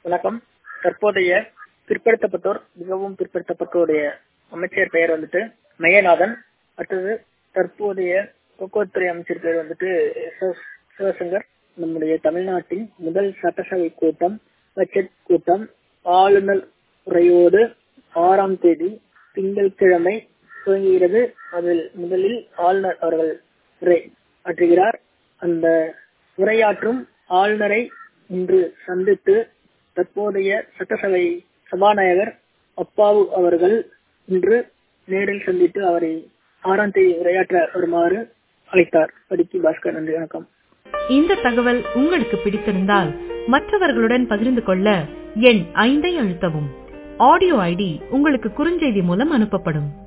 வணக்கம் தற்போதைய பிற்படுத்தப்பட்டோர் மிகவும் பிற்படுத்தப்பட்டோருடைய அமைச்சர் பெயர் வந்துட்டு மெய்யநாதன் அடுத்தது தற்போதைய போக்குவரத்துறை அமைச்சர் பெயர் வந்துட்டு எஸ். சிவசங்கர் நம்முடைய தமிழ்நாட்டின் முதல் சட்டசபை கூட்டம் பட்ஜெட் கூட்டம் ஆளுநர் உரையோடு ஆறாம் தேதி திங்கட்கிழமை துவங்குகிறது அதில் முதலில் ஆளுநர் அவர்கள் உரை ஆற்றுகிறார் அந்த உரையாற்றும் ஆளுநரை இன்று சந்தித்து தற்போதைய சட்டசபை சபாநாயகர் அப்பாவு அவர்கள் இன்று நேரில் சந்தித்து அவரை ஆறாம் தேதி உரையாற்ற வருமாறு அழைத்தார் படிக்கி பாஸ்கர் நன்றி வணக்கம் இந்த தகவல் உங்களுக்கு பிடித்திருந்தால் மற்றவர்களுடன் பகிர்ந்து கொள்ள எண் ஐந்தை அழுத்தவும் ஆடியோ ஐடி உங்களுக்கு குறுஞ்செய்தி மூலம் அனுப்பப்படும்